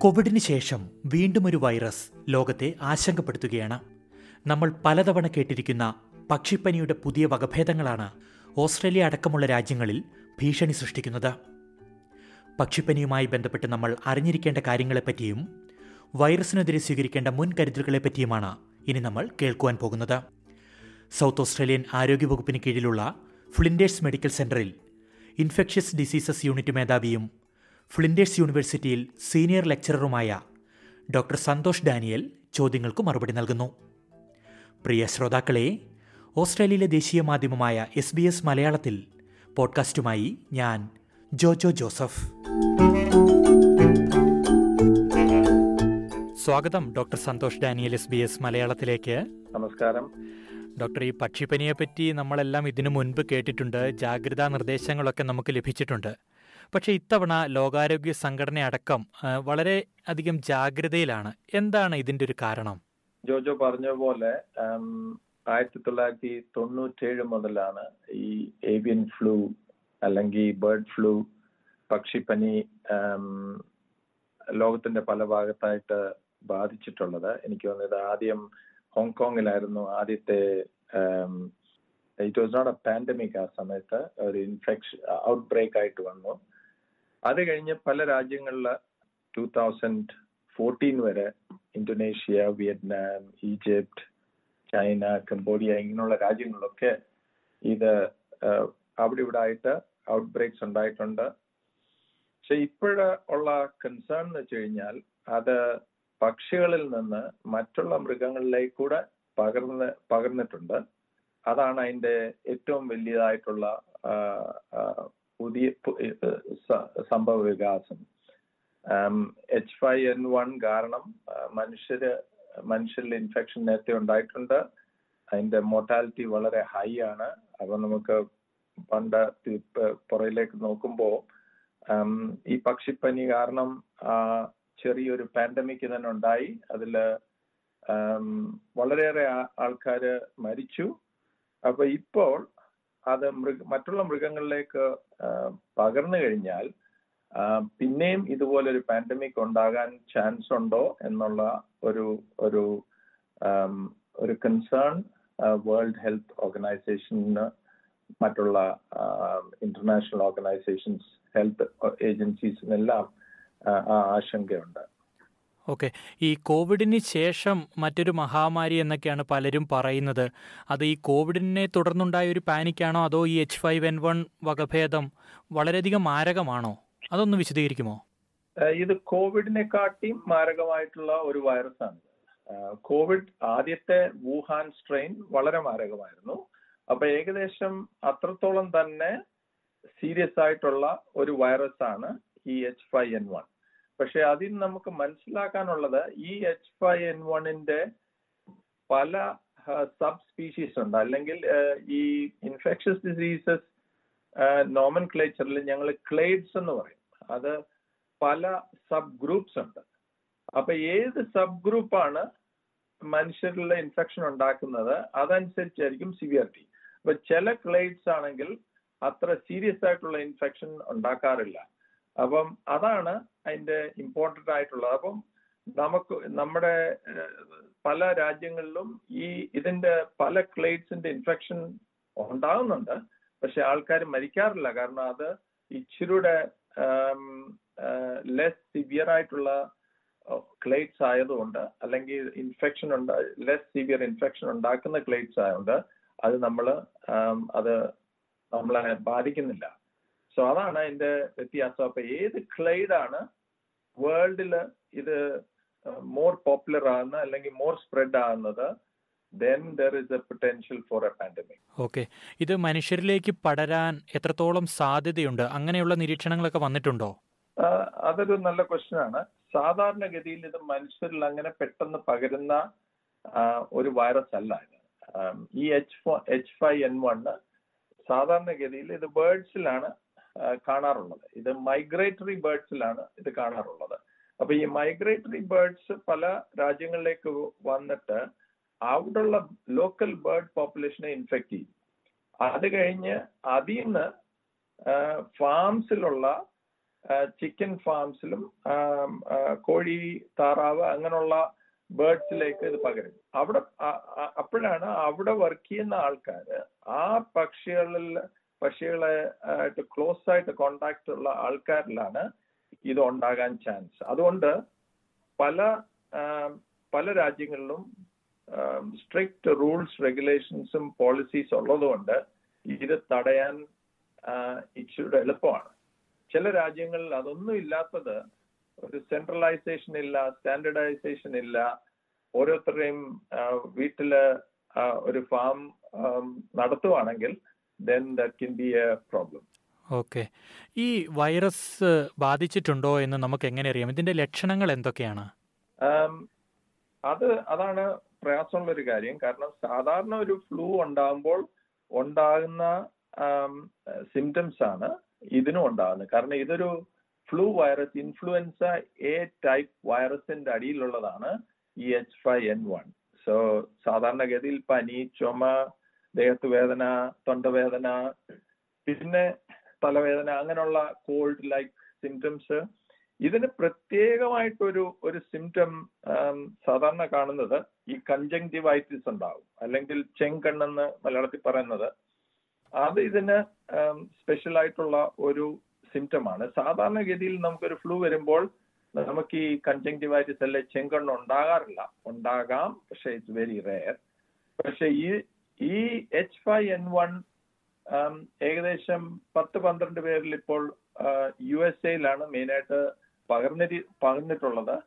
കോവിഡിന് ശേഷം വീണ്ടും ഒരു വൈറസ് ലോകത്തെ ആശങ്കപ്പെടുത്തുകയാണ് നമ്മൾ പലതവണ കേട്ടിരിക്കുന്ന പക്ഷിപ്പനിയുടെ പുതിയ വകഭേദങ്ങളാണ് ഓസ്ട്രേലിയ അടക്കമുള്ള രാജ്യങ്ങളിൽ ഭീഷണി സൃഷ്ടിക്കുന്നത് പക്ഷിപ്പനിയുമായി ബന്ധപ്പെട്ട് നമ്മൾ അറിഞ്ഞിരിക്കേണ്ട കാര്യങ്ങളെപ്പറ്റിയും വൈറസിനെതിരെ സ്വീകരിക്കേണ്ട മുൻകരുതലുകളെപ്പറ്റിയുമാണ് ഇനി നമ്മൾ കേൾക്കുവാൻ പോകുന്നത് സൗത്ത് ഓസ്ട്രേലിയൻ ആരോഗ്യവകുപ്പിന് കീഴിലുള്ള ഫ്ലിൻഡേഴ്സ് മെഡിക്കൽ സെന്ററിൽ ഇൻഫെക്ഷ്യസ് ഡിസീസസ് യൂണിറ്റ് മേധാവിയും ഫ്ലിൻഡേഴ്സ് യൂണിവേഴ്സിറ്റിയിൽ സീനിയർ ലെക്ചററുമായ ഡോക്ടർ സന്തോഷ് ഡാനിയൽ ചോദ്യങ്ങൾക്ക് മറുപടി നൽകുന്നു പ്രിയ ശ്രോതാക്കളെ ഓസ്ട്രേലിയയിലെ ദേശീയ മാധ്യമമായ എസ് ബി എസ് മലയാളത്തിൽ പോഡ്കാസ്റ്റുമായി ഞാൻ ജോജോ ജോസഫ് സ്വാഗതം doctor Santhosh Daniel S B S മലയാളത്തിലേക്ക് നമസ്കാരം ഡോക്ടർ ഈ പക്ഷിപ്പനിയെ പറ്റി നമ്മളെല്ലാം ഇതിനു മുൻപ് കേട്ടിട്ടുണ്ട് ജാഗ്രതാ നിർദ്ദേശങ്ങളൊക്കെ നമുക്ക് ലഭിച്ചിട്ടുണ്ട് പക്ഷേ ഇത്തവണ ലോകാരോഗ്യ സംഘടന അടക്കം ആ, വളരെ അധികം ജാഗ്രതയിലാണ് എന്താണ് ഇതിന്റെ ഒരു കാരണം ജോജോ പറഞ്ഞ പോലെ ഉം, ആയിരത്തി തൊള്ളായിരത്തി തൊണ്ണൂറ്റേഴ് മുതലാണ് ഈ ഏവിയൻ ഫ്ലൂ അല്ലെങ്കിൽ ബേർഡ് ഫ്ലൂ പക്ഷിപ്പനി ഉം, ലോകത്തിന്റെ പല ഭാഗത്തായിട്ട് ബാധിച്ചിട്ടുള്ളത് എനിക്ക് തോന്നുന്നത് ആദ്യം ഹോങ്കോങ്ങിലായിരുന്നു ആദ്യത്തെ it was not a pandemic ആ സമയത്ത് ഒരു ഇൻഫെക്ഷൻ ഔട്ട് ബ്രേക്ക് ആയിട്ട് വന്നു അത് കഴിഞ്ഞ് പല രാജ്യങ്ങളിൽ ടൂ തൗസൻഡ് ഫോർട്ടീൻ വരെ Indonesia Vietnam Egypt China Cambodia ഇങ്ങനെയുള്ള രാജ്യങ്ങളിലൊക്കെ ഇത് ആഹ്, അവിടെ ഇവിടെ ആയിട്ട് ഔട്ട് ബ്രേക്സ് ഉണ്ടായിട്ടുണ്ട് പക്ഷെ ഇപ്പോഴ് ഉള്ള കൺസേൺ എന്ന് വെച്ച് കഴിഞ്ഞാൽ അത് പക്ഷികളിൽ നിന്ന് മറ്റുള്ള മൃഗങ്ങളിലേക്ക് കൂടെ പകർന്ന് പകർന്നിട്ടുണ്ട് അതാണ് അതിന്റെ ഏറ്റവും വലിയതായിട്ടുള്ള ആഹ്, ആഹ്, പുതിയ പു- ഇത് സ- സംഭവ വികാസം എച്ച് ഫൈവ് എൻ വൺ കാരണം ആ, മനുഷ്യര് മനുഷ്യരിൽ ഇൻഫെക്ഷൻ നേരത്തെ ഉണ്ടായിട്ടുണ്ട് അതിന്റെ മോർട്ടാലിറ്റി വളരെ ഹൈ ആണ് അപ്പൊ നമുക്ക് പണ്ട് തി- പ- പുറകിലേക്ക് നോക്കുമ്പോൾ ഈ പക്ഷിപ്പനി കാരണം ആ, ചെറിയൊരു പാൻഡമിക് തന്നെ ഉണ്ടായി അതില് ആം, വളരെയേറെ ആ- ആൾക്കാര് മരിച്ചു അപ്പൊ ഇപ്പോൾ അത് മൃഗ മറ്റുള്ള മൃഗങ്ങളിലേക്ക് ആ, പകർന്നു കഴിഞ്ഞാൽ ആ, പിന്നെയും ഇതുപോലൊരു പാൻഡമിക് ഉണ്ടാകാൻ ചാൻസ് ഉണ്ടോ എന്നുള്ള ഒരു ഒരു ആം, ഒരു കൺസേൺ വേൾഡ് ഹെൽത്ത് ഓർഗനൈസേഷന് മറ്റുള്ള ഇന്റർനാഷണൽ ഓർഗനൈസേഷൻസ് ഹെൽത്ത് ഏജൻസീസിനെല്ലാം ആ, ആ ആശങ്കയുണ്ട് ഓക്കെ ഈ കോവിഡിന് ശേഷം മറ്റൊരു മഹാമാരി എന്നൊക്കെയാണ് പലരും പറയുന്നത് അത് ഈ കോവിഡിനെ തുടർന്നുണ്ടായ ഒരു പാനിക്കാണോ അതോ ഈ എച്ച് ഫൈവ് എൻ വൺ വകഭേദം വളരെയധികം മാരകമാണോ അതൊന്ന് വിശദീകരിക്കുമോ ആഹ് ഇത് കോവിഡിനെക്കാട്ടിയും മാരകമായിട്ടുള്ള ഒരു വൈറസാണ് കോവിഡ് ആദ്യത്തെ വുഹാൻ സ്ട്രെയിൻ വളരെ മാരകമായിരുന്നു അപ്പൊ ഏകദേശം അത്രത്തോളം തന്നെ സീരിയസ് ആയിട്ടുള്ള ഒരു വൈറസ് ആണ് ഈ എച്ച് ഫൈവ് എൻ വൺ പക്ഷെ അതിൽ നമുക്ക് മനസ്സിലാക്കാനുള്ളത് ഈ എച്ച് ഫൈവ് എൻ വണ്ണിന്റെ പല സബ് സ്പീഷീസ് ഉണ്ട് അല്ലെങ്കിൽ ആഹ് ഈ ഇൻഫെക്ഷസ് ഡിസീസസ് നോമൻ ക്ലേച്ചറിൽ ഞങ്ങൾ ക്ലേഡ്സ് എന്ന് പറയും അത് പല സബ് ഗ്രൂപ്പ്സ് ഉണ്ട് അപ്പൊ ഏത് സബ് ഗ്രൂപ്പാണ് മനുഷ്യരിലെ ഇൻഫെക്ഷൻ ഉണ്ടാക്കുന്നത് അതനുസരിച്ചായിരിക്കും സിവിയറിറ്റി അപ്പൊ ചില ക്ലേഡ്സ് ആണെങ്കിൽ അത്ര സീരിയസ് ആയിട്ടുള്ള ഇൻഫെക്ഷൻ ഉണ്ടാക്കാറില്ല അപ്പം അതാണ് അതിന്റെ ഇമ്പോർട്ടന്റ് ആയിട്ടുള്ളത് അപ്പം നമുക്ക് നമ്മുടെ ഏഹ്, പല രാജ്യങ്ങളിലും ഈ ഇതിന്റെ പല ക്ലേഡ്സിന്റെ ഇൻഫെക്ഷൻ ഉണ്ടാകുന്നുണ്ട് പക്ഷെ ആൾക്കാർ മരിക്കാറില്ല കാരണം അത് ഇച്ചിരൂടെ ലെസ് സിവിയർ ആയിട്ടുള്ള ക്ലേറ്റ്സ് ആയതുകൊണ്ട് അല്ലെങ്കിൽ ഇൻഫെക്ഷൻ ഉണ്ട് ലെസ് സിവിയർ ഇൻഫെക്ഷൻ ഉണ്ടാക്കുന്ന ക്ലേറ്റ്സ് ആയതുകൊണ്ട് അത് നമ്മൾ അത് നമ്മളെ ബാധിക്കുന്നില്ല സോ അതാണ് അതിന്റെ വ്യത്യാസം അപ്പൊ ഏത് ക്ലൈഡ് ആണ് വേൾഡിൽ ഇത് മോർ പോപ്പുലർ ആകുന്ന അല്ലെങ്കിൽ മോർ സ്പ്രെഡ് ആകുന്നത് then there is a potential for a pandemic okay ഇത് മനുഷ്യരിലേക്ക് പടരാൻ എത്രത്തോളം സാധ്യതയുണ്ട് അങ്ങനെയുള്ള നിരീക്ഷണങ്ങളൊക്കെ വന്നിട്ടുണ്ടോ ആഹ് അതൊരു നല്ല ക്വസ്റ്റ്യൻ ആണ് സാധാരണഗതിയിൽ ഇത് മനുഷ്യരിൽ അങ്ങനെ പെട്ടെന്ന് പകരുന്ന ആഹ് ഒരു വൈറസ് അല്ല ഇത് ആം, ഈ H H five N one സാധാരണഗതിയിൽ ഇത് ബേർഡ്സിലാണ് കാണാറുള്ളത് ഇത് മൈഗ്രേറ്ററി ബേർഡ്സിലാണ് ഇത് കാണാറുള്ളത് അപ്പൊ ഈ മൈഗ്രേറ്ററി ബേർഡ്സ് പല രാജ്യങ്ങളിലേക്ക് വന്നിട്ട് അവിടുള്ള ലോക്കൽ ബേർഡ് പോപ്പുലേഷനെ ഇൻഫെക്ട് ചെയ്യും അത് കഴിഞ്ഞ് അതിൽ നിന്ന് ഫാംസിലുള്ള ചിക്കൻ ഫാംസിലും കോഴി താറാവ് അങ്ങനെയുള്ള ബേർഡ്സിലേക്ക് ഇത് പകരും അവിടെ അപ്പോഴാണ് അവിടെ വർക്ക് ചെയ്യുന്ന ആൾക്കാർ ആ പക്ഷികളിൽ പക്ഷികളെ ആയിട്ട് ക്ലോസ് ആയിട്ട് കോണ്ടാക്ട് ഉള്ള ആൾക്കാരിലാണ് ഇത് ഉണ്ടാകാൻ ചാൻസ് അതുകൊണ്ട് പല പല രാജ്യങ്ങളിലും സ്ട്രിക്റ്റ് റൂൾസ് റെഗുലേഷൻസും പോളിസീസ് ഉള്ളതുകൊണ്ട് ഇത് തടയാൻ ഇച്ചിരി എളുപ്പമാണ് ചില രാജ്യങ്ങളിൽ അതൊന്നും ഇല്ലാത്തത് ഒരു സെൻട്രലൈസേഷൻ ഇല്ല സ്റ്റാൻഡർഡൈസേഷൻ ഇല്ല ഓരോരുത്തരുടെയും വീട്ടില് ഒരു ഫാം നടത്തുവാണെങ്കിൽ then that can be a problem okay ഈ വൈറസ് ബാധിച്ചിട്ടുണ്ടോ എന്ന് നമുക്ക് എങ്ങനെ അറിയാം ഇതിന്റെ ലക്ഷണങ്ങൾ എന്തൊക്കെയാണ് അത് അതാണ് പ്രയാസമുള്ള ഒരു കാര്യം കാരണം സാധാരണ ഒരു ഫ്ലൂ ഉണ്ടാകുമ്പോൾ ഉണ്ടാകുന്ന സിംറ്റംസ് ആണ് ഇതിനും ഉണ്ടാകുന്നത് കാരണം ഇതൊരു flu virus influenza A type വൈറസിന്റെ അടിയിലുള്ളതാണ് ഈ H five N one so സാധാരണഗതിയിൽ പനി ചുമ ദേഹത്ത് വേദന തൊണ്ടവേദന പിന്നെ തലവേദന അങ്ങനെയുള്ള കോൾഡ് ലൈക്ക് സിംറ്റംസ് ഇതിന് പ്രത്യേകമായിട്ടൊരു ഒരു സിംറ്റം സാധാരണ കാണുന്നത് ഈ കഞ്ചങ്ടിവൈറ്റിസ് ഉണ്ടാവും അല്ലെങ്കിൽ ചെങ്കണ്ണെന്ന് മലയാളത്തിൽ പറയുന്നത് അത് ഇതിന് സ്പെഷ്യൽ ആയിട്ടുള്ള ഒരു സിംറ്റമാണ് സാധാരണഗതിയിൽ നമുക്കൊരു ഫ്ലൂ വരുമ്പോൾ നമുക്ക് ഈ കഞ്ചങ്ടിവൈറ്റിസ് അല്ലെ ചെങ്കണ്ണ് ഉണ്ടാകാറില്ല ഉണ്ടാകാം പക്ഷെ ഇറ്റ്സ് വെരി റെയർ പക്ഷെ ഈ ഈ എച്ച് ഫൈവ് എൻ വൺ ഏകദേശം പത്ത് പന്ത്രണ്ട് പേരിൽ ഇപ്പോൾ യു എസ് എയിലാണ് മെയിനായിട്ട് പകർന്നി പകർന്നിട്ടുള്ളത്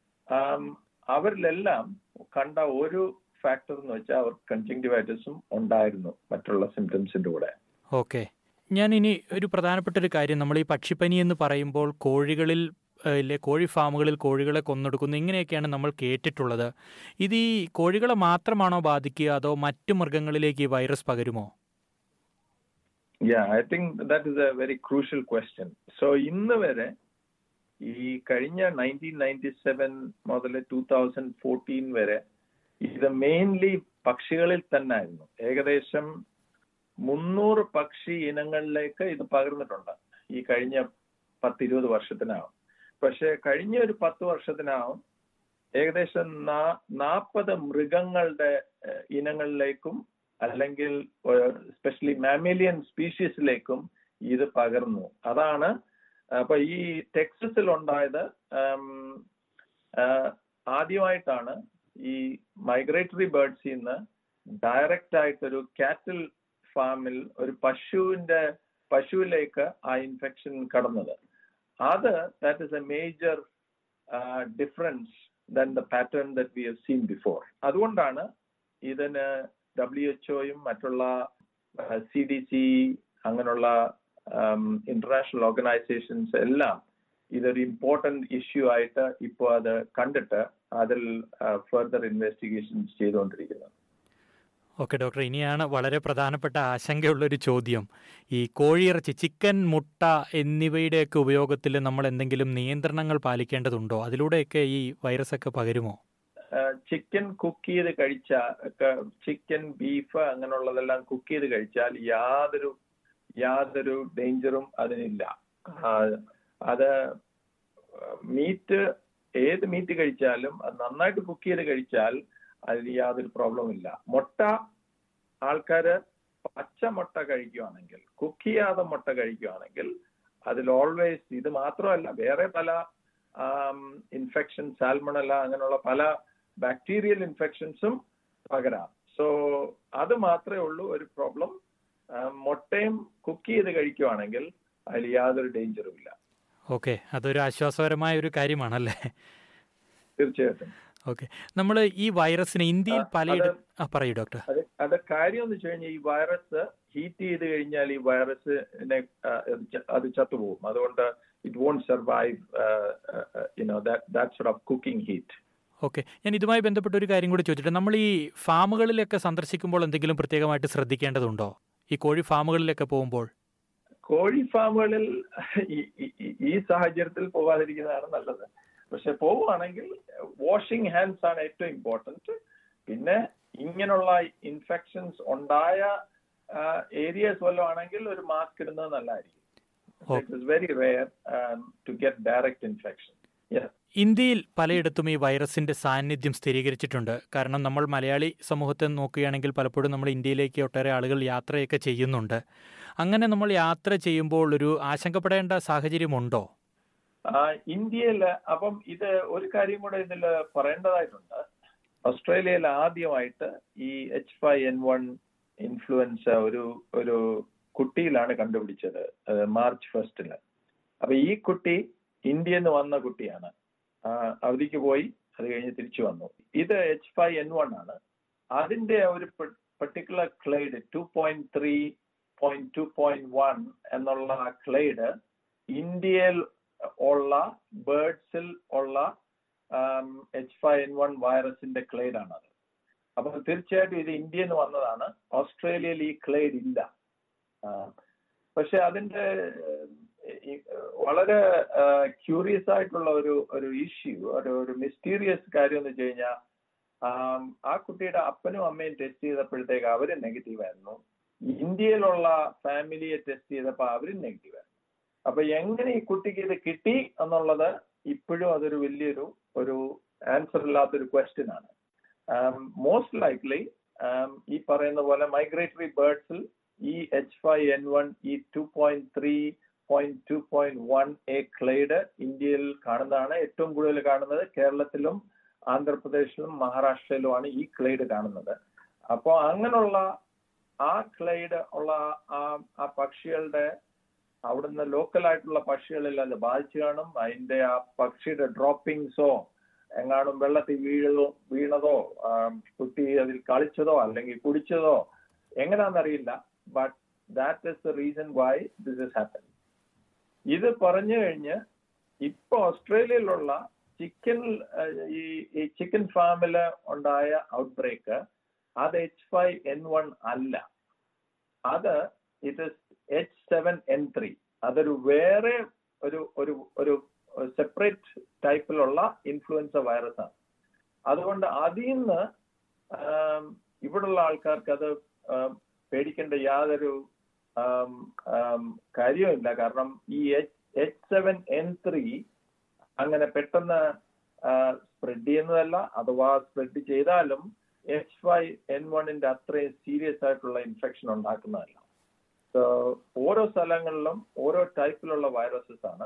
അവരിലെല്ലാം കണ്ട ഒരു ഫാക്ടർ എന്ന് വെച്ചാൽ അവർ കൺജങ്ടിവൈറ്റിസും ഉണ്ടായിരുന്നു മറ്റുള്ള സിംറ്റംസിന്റെ കൂടെ ഓക്കെ ഞാൻ ഇനി ഒരു പ്രധാനപ്പെട്ട ഒരു കാര്യം നമ്മൾ ഈ പക്ഷിപ്പനി എന്ന് പറയുമ്പോൾ കോഴികളിൽ ഇല്ലേ കോഴി ഫാമുകളിൽ കോഴികളെ കൊന്നെടുക്കുന്നു ഇങ്ങനെയൊക്കെയാണ് നമ്മൾ കേട്ടിട്ടുള്ളത് ഇത് ഈ കോഴികളെ മാത്രമാണോ ബാധിക്കുക അതോ മറ്റു മൃഗങ്ങളിലേക്ക് ഈ വൈറസ് പകരുമോ yeah I think that is a very crucial question so ഇന്ന് വരെ ഈ കഴിഞ്ഞ നയൻറ്റീൻ നയൻറ്റി സെവൻ മുതൽ ടൂ തൗസൻഡ് ഫോർട്ടീൻ വരെ ഇത് മെയിൻലി പക്ഷികളിൽ തന്നെ ആയിരുന്നു ഏകദേശം മുന്നൂറ് പക്ഷി ഇനങ്ങളിലേക്ക് ഇത് പകർന്നിട്ടുണ്ട് ഈ കഴിഞ്ഞ പത്തിരുപത് വർഷത്തിനാവും പക്ഷെ കഴിഞ്ഞ ഒരു പത്ത് വർഷത്തിനാവും ഏകദേശം നാൽപ്പത് മൃഗങ്ങളുടെ ഇനങ്ങളിലേക്കും അല്ലെങ്കിൽ സ്പെഷ്യലി മാമേലിയൻ സ്പീഷീസിലേക്കും ഇത് പകർന്നു അതാണ് അപ്പൊ ഈ ടെക്സസിൽ ഉണ്ടായത് ആദ്യമായിട്ടാണ് ഈ മൈഗ്രേറ്ററി ബേർഡ്സിൽ നിന്ന് ഡയറക്റ്റ് ആയിട്ടൊരു കാറ്റിൽ ഫാമിൽ ഒരു പശുവിന്റെ പശുവിലേക്ക് ആ ഇൻഫെക്ഷൻ കടന്നത് അത് that is a major difference then the pattern that we have seen before അതുകൊണ്ടാണ് ഇതിന് ഡബ്ല്യു എച്ച്ഒയും മറ്റുള്ള സി ഡി സി അങ്ങനെയുള്ള ഇന്റർനാഷണൽ ഓർഗനൈസേഷൻസ് എല്ലാം ഇതൊരു ഇമ്പോർട്ടന്റ് ഇഷ്യൂ ആയിട്ട് ഇപ്പോൾ അത് കണ്ടിട്ട് അതിൽ ഫർദർ ഇൻവെസ്റ്റിഗേഷൻസ് ചെയ്തുകൊണ്ടിരിക്കുന്നത് ഓക്കെ ഡോക്ടർ ഇനിയാണ് വളരെ പ്രധാനപ്പെട്ട ആശങ്കയുള്ളൊരു ചോദ്യം ഈ കോഴിയിറച്ചി ചിക്കൻ മുട്ട എന്നിവയുടെയൊക്കെ ഉപയോഗത്തിൽ നമ്മൾ എന്തെങ്കിലും നിയന്ത്രണങ്ങൾ പാലിക്കേണ്ടതുണ്ടോ അതിലൂടെയൊക്കെ ഈ വൈറസ് ഒക്കെ പകരുമോ ചിക്കൻ കുക്ക് ചെയ്ത് കഴിച്ചാൽ ചിക്കൻ ബീഫ് അങ്ങനെയുള്ളതെല്ലാം കുക്ക് ചെയ്ത് കഴിച്ചാൽ യാതൊരു യാതൊരു ഡേഞ്ചറും അതിനില്ല അത് മീറ്റ് ഏത് മീറ്റ് കഴിച്ചാലും അത് നന്നായിട്ട് കുക്ക് ചെയ്ത് കഴിച്ചാൽ അതിൽ യാതൊരു പ്രോബ്ലവും ഇല്ല മുട്ട ആൾക്കാര് പച്ച മുട്ട കഴിക്കുകയാണെങ്കിൽ കുക്ക് ചെയ്യാതെ മുട്ട കഴിക്കുകയാണെങ്കിൽ അതിൽ ഓൾവേസ് ഇത് മാത്രമല്ല വേറെ പല ഇൻഫെക്ഷൻ സാൽമണല അങ്ങനെയുള്ള പല ബാക്ടീരിയൽ ഇൻഫെക്ഷൻസും പകരാം സോ അത് മാത്രമേ ഉള്ളൂ ഒരു പ്രോബ്ലം മുട്ടയും കുക്ക് ചെയ്ത് കഴിക്കുവാണെങ്കിൽ അതിൽ യാതൊരു ഡേഞ്ചറും ഇല്ല ഓക്കെ അതൊരു ആശ്വാസകരമായ ഒരു കാര്യമാണല്ലേ തീർച്ചയായിട്ടും ഓക്കെ നമ്മൾ ഈ വൈറസിനെ ഇന്ത്യയിൽ പലയിടത്തും പറയൂ ഡോക്ടർ അത് കാര്യം എന്ന് വെച്ച് കഴിഞ്ഞാൽ ഈ വൈറസ് ഹീറ്റ് ചെയ്ത് കഴിഞ്ഞാൽ ഈ വൈറസിനെ അത് ചത്തുപോകും അതുകൊണ്ട് it won't survive you know that sort of cooking heat okay ഞാൻ ഇതുമായി ബന്ധപ്പെട്ട ഒരു കാര്യം കൂടി ചോദിച്ചിട്ട് നമ്മൾ ഈ ഫാമുകളിലൊക്കെ സന്ദർശിക്കുമ്പോൾ എന്തെങ്കിലും പ്രത്യേകമായിട്ട് ശ്രദ്ധിക്കേണ്ടതുണ്ടോ ഈ കോഴി ഫാമുകളിലൊക്കെ പോകുമ്പോൾ കോഴി ഫാമുകളിൽ ഈ സാഹചര്യത്തിൽ പോകാതിരിക്കുന്നതാണ് നല്ലത് പക്ഷെ പോവുകയാണെങ്കിൽ വാഷിംഗ് ഹാൻഡ്സ് ആണ് ഏറ്റവും ഇമ്പോർട്ടൻറ്റ് പിന്നെ ഇങ്ങനെയുള്ള ഇൻഫെക്ഷൻസ് ഉണ്ടായ ഏരിയസ് വല്ലതും ആണെങ്കിൽ ഒരു മാസ്ക് ഇടുന്നത് നല്ലതായിരിക്കും So it is very rare um, to get direct infection. Yeah. ഇന്ത്യയിൽ പലയിടത്തും ഈ വൈറസിന്റെ സാന്നിധ്യം സ്ഥിരീകരിച്ചിട്ടുണ്ട് കാരണം നമ്മൾ മലയാളി സമൂഹത്തെ നോക്കുകയാണെങ്കിൽ പലപ്പോഴും നമ്മൾ ഇന്ത്യയിലേക്ക് ഒട്ടേറെ ആളുകൾ യാത്രയൊക്കെ ചെയ്യുന്നുണ്ട് അങ്ങനെ നമ്മൾ യാത്ര ചെയ്യുമ്പോൾ ഒരു ആശങ്കപ്പെടേണ്ട സാഹചര്യമുണ്ടോ ഇന്ത്യയിൽ അപ്പം ഇത് ഒരു കാര്യം കൂടെ ഇതിൽ പറയേണ്ടതായിട്ടുണ്ട് ഓസ്ട്രേലിയയിൽ ആദ്യമായിട്ട് ഈ H five N one influenza ഒരു ഒരു കുട്ടിയിലാണ് കണ്ടുപിടിച്ചത് മാർച്ച് ഫസ്റ്റില് അപ്പൊ ഈ കുട്ടി ഇന്ത്യയിൽ നിന്ന് വന്ന കുട്ടിയാണ് അവധിക്ക് പോയി അത് കഴിഞ്ഞ് തിരിച്ചു വന്നു ഇത് എച്ച് ഫൈവ് എൻ വൺ ആണ് അതിന്റെ ഒരു particular clade two point three point two point one എന്നുള്ള ആ ക്ലൈഡ് ഇന്ത്യയിൽ ഉള്ള ബേർഡ്സിൽ ഉള്ള എച്ച് ഫൈവ് എൻ വൺ വൈറസിന്റെ ക്ലൈഡ് ആണ് അത് അപ്പൊ തീർച്ചയായിട്ടും ഇത് ഇന്ത്യയിൽ നിന്ന് വന്നതാണ് ഓസ്ട്രേലിയയിൽ ഈ ക്ലൈഡ് ഇല്ല പക്ഷെ അതിന്റെ വളരെ ക്യൂറിയസ് ആയിട്ടുള്ള ഒരു ഒരു ഇഷ്യൂ ഒരു ഒരു മിസ്റ്റീരിയസ് കാര്യം എന്ന് വെച്ച് കഴിഞ്ഞാൽ ആ കുട്ടിയുടെ അപ്പനും അമ്മയും ടെസ്റ്റ് ചെയ്തപ്പോഴത്തേക്ക് അവര് നെഗറ്റീവ് ആയിരുന്നു ഇന്ത്യയിലുള്ള ഫാമിലിയെ ടെസ്റ്റ് ചെയ്തപ്പോൾ അവരും നെഗറ്റീവ് ആയിരുന്നു അപ്പൊ എങ്ങനെ ഈ കുട്ടിക്ക് ഇത് കിട്ടി എന്നുള്ളത് ഇപ്പോഴും അതൊരു വലിയൊരു ഒരു ആൻസർ ഇല്ലാത്തൊരു ക്വസ്റ്റ്യൻ ആണ് മോസ്റ്റ് ലൈക്ലി ഈ പറയുന്ന പോലെ മൈഗ്രേറ്ററി ബേർഡ്സിൽ ഈ എച്ച് ഫൈവ് എൻ വൺ ഈ two point three point two point one a clade ഇന്ത്യയിൽ കാണുന്നതാണ് ഏറ്റവും കൂടുതൽ കാണുന്നത് കേരളത്തിലും ആന്ധ്രാപ്രദേശിലും മഹാരാഷ്ട്രയിലുമാണ് ഈ ക്ലൈഡ് കാണുന്നത് അപ്പോൾ അങ്ങനെയുള്ള ആ ക്ലൈഡ് ഉള്ള ആ ആ പക്ഷികളുടെ അവിടുന്ന് ലോക്കൽ ആയിട്ടുള്ള പക്ഷികളിൽ അത് ബാധിച്ചു കാണും അതിന്റെ ആ പക്ഷിയുടെ ഡ്രോപ്പിംഗ്സോ എങ്ങാനും വെള്ളത്തിൽ വീഴതോ വീണതോ കുട്ടി അതിൽ കളിച്ചതോ അല്ലെങ്കിൽ കുടിച്ചതോ എങ്ങനെയാണെന്നറിയില്ല but that is the reason why this is happen ഇത് പറഞ്ഞു കഴിഞ്ഞ് ഇപ്പൊ ഓസ്ട്രേലിയയിലുള്ള ചിക്കൻ ഈ ചിക്കൻ ഫാമില് ഉണ്ടായ ഔട്ട് ബ്രേക്ക് അത് എച്ച് ഫൈവ് എൻ വൺ അല്ല അത് it is H seven N three അതൊരു വേറെ ഒരു ഒരു ഒരു സെപ്പറേറ്റ് ടൈപ്പിലുള്ള ഇൻഫ്ലുവൻസ വൈറസ് ആണ് അതുകൊണ്ട് അതിൽ നിന്ന് ഇവിടുള്ള ആൾക്കാർക്ക് അത് പേടിക്കേണ്ട യാതൊരു കാര്യവുമില്ല കാരണം ഈ H H seven N three അങ്ങനെ പെട്ടെന്ന് സ്പ്രെഡ് ചെയ്യുന്നതല്ല അഥവാ സ്പ്രെഡ് ചെയ്താലും എച്ച് ഫൈവ് എൻ വണ്ണിന്റെ അത്രയും സീരിയസ് ആയിട്ടുള്ള ഇൻഫെക്ഷൻ ഉണ്ടാക്കുന്നതല്ല സോ ഓരോ സ്ഥലങ്ങളിലും ഓരോ ടൈപ്പിലുള്ള വൈറസസ് ആണ്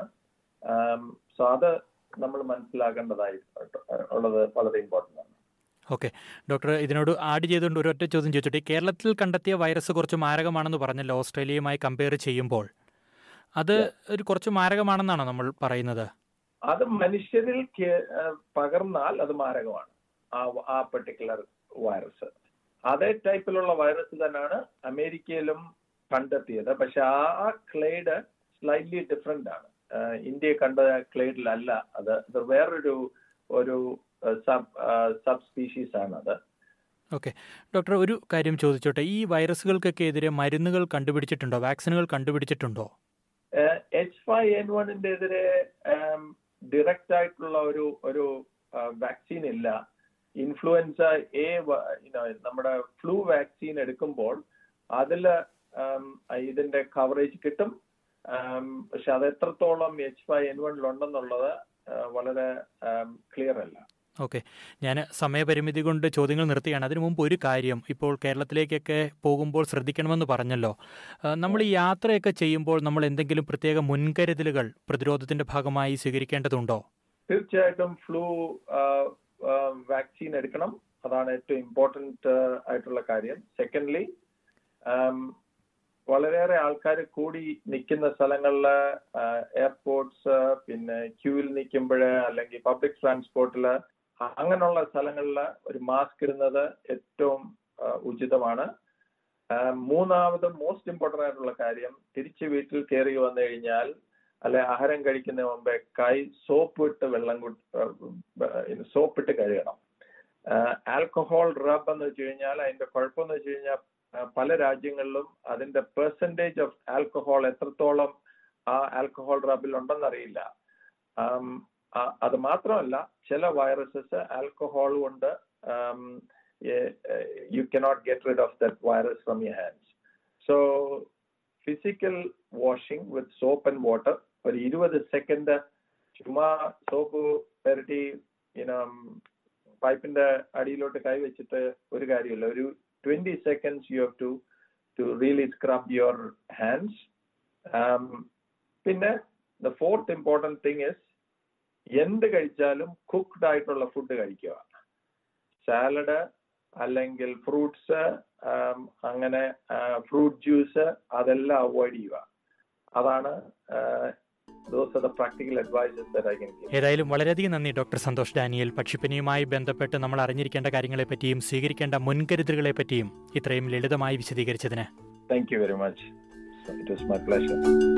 സോ അത് നമ്മൾ മനസ്സിലാക്കേണ്ടതായി ഉള്ളത് വളരെ ഇമ്പോർട്ടൻ്റ് ആണ് ഓക്കെ ഡോക്ടർ ഇതിനോട് ആഡ് ചെയ്തുകൊണ്ട് ഒരൊറ്റ ചോദ്യം ചോദിച്ചോട്ടെ കേരളത്തിൽ കണ്ടെത്തിയ വൈറസ് കുറച്ച് മാരകമാണെന്ന് പറഞ്ഞല്ലോ ഓസ്ട്രേലിയയുമായി കമ്പയർ ചെയ്യുമ്പോൾ അത് ഒരു കുറച്ച് മാരകമാണെന്നാണോ നമ്മൾ പറയുന്നത് അത് മനുഷ്യരിൽ പകർന്നാൽ അത് മാരകമാണ് ആ ആ പെർട്ടിക്കുലർ വൈറസ് അതേ ടൈപ്പിലുള്ള വൈറസ് തന്നെയാണ് അമേരിക്കയിലും കണ്ടെത്തിയത് പക്ഷെ ആ ക്ലേഡ് സ്ലൈറ്റ്ലി ഡിഫറെന്റ് ആണ് ഇന്ത്യ കണ്ട ക്ലേഡിലല്ല അത് അത് വേറൊരു ഒരു സബ് സബ് സ്പീഷീസ് ആണ് അത് ഓക്കെ ഡോക്ടർ ഒരു കാര്യം ചോദിച്ചോട്ടെ ഈ വൈറസുകൾക്കൊക്കെ എതിരെ മരുന്നുകൾ കണ്ടുപിടിച്ചിട്ടുണ്ടോ വാക്സിനുകൾ കണ്ടുപിടിച്ചിട്ടുണ്ടോ എച്ച് ഫൈവ് എൻ വണ്ണിന്റെ എതിരെ ഡയറക്റ്റ് ആയിട്ടുള്ള ഒരു ഒരു വാക്സിൻ ഇല്ല ഇൻഫ്ലുവൻസ എ നമ്മുടെ ഫ്ലൂ വാക്സിൻ എടുക്കുമ്പോൾ അതിൽ ഇതിന്റെ കവറേജ് കിട്ടും പക്ഷെ അത് എത്രത്തോളം എച്ച് ഫൈവ് എൻ വണ്ണിലുണ്ടെന്നുള്ളത് വളരെ ക്ലിയർ അല്ല ഓക്കെ ഞാൻ സമയപരിമിതി കൊണ്ട് ചോദ്യങ്ങൾ നിർത്തിയാണ് അതിനു മുമ്പ് ഒരു കാര്യം ഇപ്പോൾ കേരളത്തിലേക്കൊക്കെ പോകുമ്പോൾ ശ്രദ്ധിക്കണമെന്ന് പറഞ്ഞല്ലോ നമ്മൾ ഈ യാത്രയൊക്കെ ചെയ്യുമ്പോൾ നമ്മൾ എന്തെങ്കിലും പ്രത്യേക മുൻകരുതലുകൾ പ്രതിരോധത്തിന്റെ ഭാഗമായി സ്വീകരിക്കേണ്ടതുണ്ടോ തീർച്ചയായിട്ടും ഫ്ലൂ വാക്സിൻ എടുക്കണം അതാണ് ഏറ്റവും ഇമ്പോർട്ടൻറ്റ് ആയിട്ടുള്ള കാര്യം സെക്കൻഡ്ലി വളരെയേറെ ആൾക്കാർ കൂടി നിൽക്കുന്ന സ്ഥലങ്ങളിൽ എയർപോർട്ട്സ് പിന്നെ ക്യൂവിൽ നിൽക്കുമ്പോൾ അല്ലെങ്കിൽ പബ്ലിക് ട്രാൻസ്പോർട്ടിൽ അങ്ങനെയുള്ള സ്ഥലങ്ങളിൽ ഒരു മാസ്ക് ഇടുന്നത് ഏറ്റവും ഉചിതമാണ് മൂന്നാമത് മോസ്റ്റ് ഇമ്പോർട്ടൻ്റ് ആയിട്ടുള്ള കാര്യം തിരിച്ച് വീട്ടിൽ കയറി വന്നു കഴിഞ്ഞാൽ അല്ലെ ആഹാരം കഴിക്കുന്നതിന് മുമ്പേ കൈ സോപ്പ് ഇട്ട് വെള്ളം സോപ്പ് ഇട്ട് കഴുകണം ആൽക്കഹോൾ റബ് എന്ന് വെച്ച് കഴിഞ്ഞാൽ അതിന്റെ കുഴപ്പമെന്ന് വെച്ച് കഴിഞ്ഞാൽ പല രാജ്യങ്ങളിലും അതിന്റെ പെർസെൻറ്റേജ് ഓഫ് ആൽക്കഹോൾ എത്രത്തോളം ആ ആൽക്കഹോൾ റബിൽ ഉണ്ടെന്നറിയില്ല അത് മാത്രമല്ല ചില വൈറസസ് ആൽക്കഹോൾ കൊണ്ട് you cannot get rid of that virus from your hands so physical washing with soap and water ഒരു ഇരുപത് സെക്കൻഡ് ചുമ്മാ സോപ്പ് പുരട്ടി ഇനോ പൈപ്പിന്റെ അടിയിലോട്ട് കൈവച്ചിട്ട് ഒരു കാര്യമില്ല ഒരു twenty seconds you have to to really scrub your hands പിന്നെ the fourth important thing is എന്ത് കഴിച്ചാലും കുക്ക്ഡ് ആയിട്ടുള്ള ഫുഡ് കഴിക്കുക സാലഡ് അല്ലെങ്കിൽ ഫ്രൂട്ട്സ് അങ്ങനെ ഫ്രൂട്ട് ജ്യൂസ് അതെല്ലാം അവോയ്ഡ് ചെയ്യുക അതാണ് those are the practical advices that I can give ഏതായാലും വളരെയധികം നന്ദി ഡോക്ടർ സന്തോഷ് ഡാനിയൽ പക്ഷിപ്പനിയുമായി ബന്ധപ്പെട്ട് നമ്മൾ അറിഞ്ഞിരിക്കേണ്ട കാര്യങ്ങളെപ്പറ്റിയും സ്വീകരിക്കേണ്ട മുൻകരുതലുകളെ പറ്റിയും ഇത്രയും ലളിതമായി വിശദീകരിച്ചതിന് Thank you very much. It was my pleasure.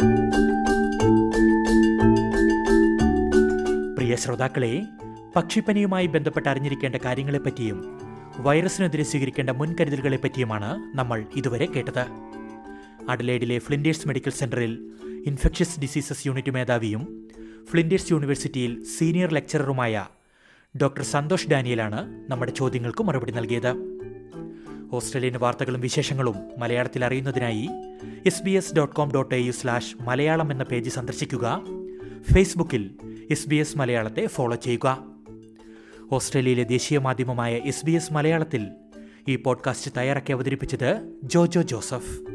പ്രിയ ശ്രോതാക്കളെ പക്ഷിപ്പനിയുമായി ബന്ധപ്പെട്ട് അറിഞ്ഞിരിക്കേണ്ട കാര്യങ്ങളെപ്പറ്റിയും വൈറസിനെതിരെ സ്വീകരിക്കേണ്ട മുൻകരുതലുകളെ പറ്റിയുമാണ് നമ്മൾ ഇതുവരെ കേട്ടത് അഡലേഡിലെ ഫ്ലിൻഡേഴ്സ് മെഡിക്കൽ സെന്ററിൽ ഇൻഫെക്ഷ്യസ് ഡിസീസസ് യൂണിറ്റ് മേധാവിയും ഫ്ലിൻഡേഴ്സ് യൂണിവേഴ്സിറ്റിയിൽ സീനിയർ ലെക്ചററുമായ ഡോക്ടർ സന്തോഷ് ഡാനിയലാണ് നമ്മുടെ ചോദ്യങ്ങൾക്ക് മറുപടി നൽകിയത് ഓസ്ട്രേലിയൻ വാർത്തകളും വിശേഷങ്ങളും മലയാളത്തിൽ അറിയുന്നതിനായി S B S dot com dot A U slash Malayalam എന്ന പേജ് സന്ദർശിക്കുക ഫേസ്ബുക്കിൽ എസ് ബി എസ് മലയാളത്തെ ഫോളോ ചെയ്യുക ഓസ്ട്രേലിയയിലെ ദേശീയ മാധ്യമമായ എസ് ബി എസ് മലയാളത്തിൽ ഈ പോഡ്കാസ്റ്റ് തയ്യാറാക്കി അവതരിപ്പിച്ചത് ജോജോ ജോസഫ്